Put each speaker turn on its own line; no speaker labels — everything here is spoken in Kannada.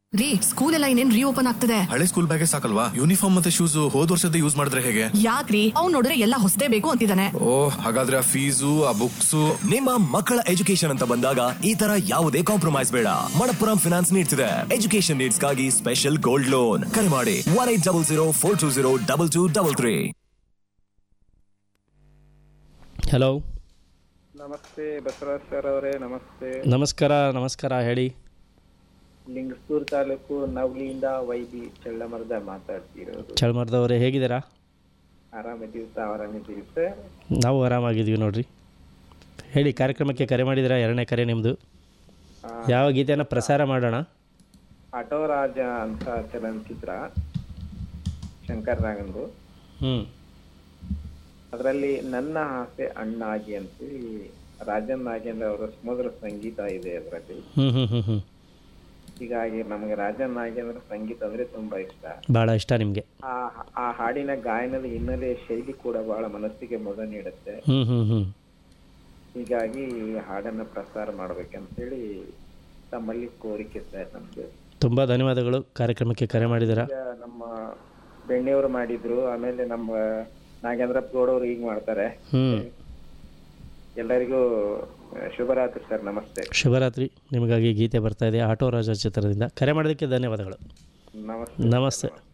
ರೀ ಸ್ಕೂಲ್ ಎಲ್ಲ ಇನ್ನೇನ್ ರೀಓಪನ್ ಆಗ್ತದೆ
ಹಳೆ ಸ್ಕೂಲ್ ಬ್ಯಾಗೇ ಸಾಕಲ್ವಾ ಯೂನಿಫಾರ್ಮ್ ಮತ್ತೆ ಶೂಸ್ ಹೋದ್ ವರ್ಷದ ಯೂಸ್ ಮಾಡಿದ್ರೆ ಹೇಗೆ
ಯಾಕ್ರಿ ಅವ್ನ್ ನೋಡಿದ್ರೆ ಎಲ್ಲ ಹೊಸದೇ ಬೇಕು ಅಂತಿದ್ದಾನೆ
ಓ ಹಾಗಾದ್ರೆ ಆ ಫೀಸು ಆ ಬುಕ್ಸು
ನಿಮ್ಮ ಮಕ್ಕಳ ಎಜುಕೇಶನ್ ಅಂತ ಬಂದಾಗ ಈ ತರ ಯಾವುದೇ ಕಾಂಪ್ರಮೈಸ್ ಬೇಡ ಮಣಪ್ಪುರಂ ಫಿನಾನ್ಸ್ ನೀಡ್ತಿದೆ ಎಜುಕೇಶನ್ ನೀಡ್ಸ್ಗಾಗಿ ಸ್ಪೆಷಲ್ ಗೋಲ್ಡ್ ಲೋನ್ ಕರೆ ಮಾಡಿ one eight double zero four two zero double two double three
hello
ನಮಸ್ತೆ ಬಸವರಾಜ್ ಸರ್ ಅವರೇ ನಮಸ್ತೆ
ನಮಸ್ಕಾರ ನಮಸ್ಕಾರ ಹೇಳಿ
ಲಿಂಗಸೂರು ತಾಲೂಕು ನವಲಿಯಿಂದ ವೈಬಿ ಚಳ್ಳಮರದ ಮಾತಾಡ್ತಿರೋದು
ಚಳ್ಮರ್ದವರೇ ಹೇಗಿದ್ದೀರಾ
ಆರಾಮಿದ್ದೀವಿ ತಾವು ಆರಾಮಿದ್ದೀವಿ ಸರ್
ನಾವು ಆರಾಮಾಗಿದ್ದೀವಿ ನೋಡ್ರಿ ಹೇಳಿ ಕಾರ್ಯಕ್ರಮಕ್ಕೆ ಕರೆ ಮಾಡಿದ್ದೀರಾ ಎರಡನೇ ಕರೆ ನಿಮ್ಮದು ಯಾವ ಗೀತೆಯನ್ನು ಪ್ರಸಾರ ಮಾಡೋಣ
ಆಟೋ ರಾಜ ಅಂತ ಚಲನಚಿತ್ರ ಶಂಕರ್ ನಾಗಂದು
ಹ್ಞೂ
ಅದರಲ್ಲಿ ನನ್ನ ಆಸೆ ಅಣ್ಣಾಗಿ ಅಂತೇಳಿ ರಾಜನ್ ನಾಗೇಂದ್ರ ಅವರ ಸುಮಧುರ ಸಂಗೀತ ಇದೆ ಅದರಲ್ಲಿ
ಹ್ಞೂ ಹ್ಞೂ ಹ್ಞೂ ಹ್ಞೂ
ಹೀಗಾಗಿ ನಮಗೆ ರಾಜನ್ ನಾಗೇಂದ್ರ ಸಂಗೀತ ಅಂದ್ರೆ ತುಂಬಾ ಇಷ್ಟ
ಭಾಳ ಇಷ್ಟ ನಿಮಗೆ
ಆ ಆ ಹಾಡಿನ ಗಾಯನದ ಹಿನ್ನೆಲೆ ಶೈಲಿ ಕೂಡ ಬಹಳ ಮನಸ್ಸಿಗೆ ಮುದ ನೀಡುತ್ತೆ
ಹ್ಞೂ ಹ್ಞೂ ಹ್ಞೂ
ಹೀಗಾಗಿ ಈ ಹಾಡನ್ನ ಪ್ರಸಾರ ಮಾಡ್ಬೇಕಂತೇಳಿ ತಮ್ಮಲ್ಲಿ ಕೋರಿಕೆ ಸರ್ ನಮ್ದು
ತುಂಬ ಧನ್ಯವಾದಗಳು ಕಾರ್ಯಕ್ರಮಕ್ಕೆ ಕರೆ ಮಾಡಿದ್ದೀರಾ
ಈಗ ನಮ್ಮ ಬೆಣ್ಣೆಯವರು ಮಾಡಿದ್ರು ಆಮೇಲೆ ನಮ್ಮ ನಾಗೇಂದ್ರ ಗೌಡವ್ರು ಈಗ ಮಾಡ್ತಾರೆ
ಹ್ಞೂ
ಎಲ್ಲರಿಗೂ ಆ, ಶುಭರಾತ್ರಿ ಸರ್ ನಮಸ್ತೆ
ಶುಭರಾತ್ರಿ ನಿಮಗಾಗಿ ಗೀತೆ ಬರ್ತಾ ಇದೆ ಆಟೋ ರಾಜ ಚಿತ್ರದಿಂದ ಕರೆ ಮಾಡೋದಕ್ಕೆ ಧನ್ಯವಾದಗಳು
ನಮಸ್ತೆ
ನಮಸ್ತೆ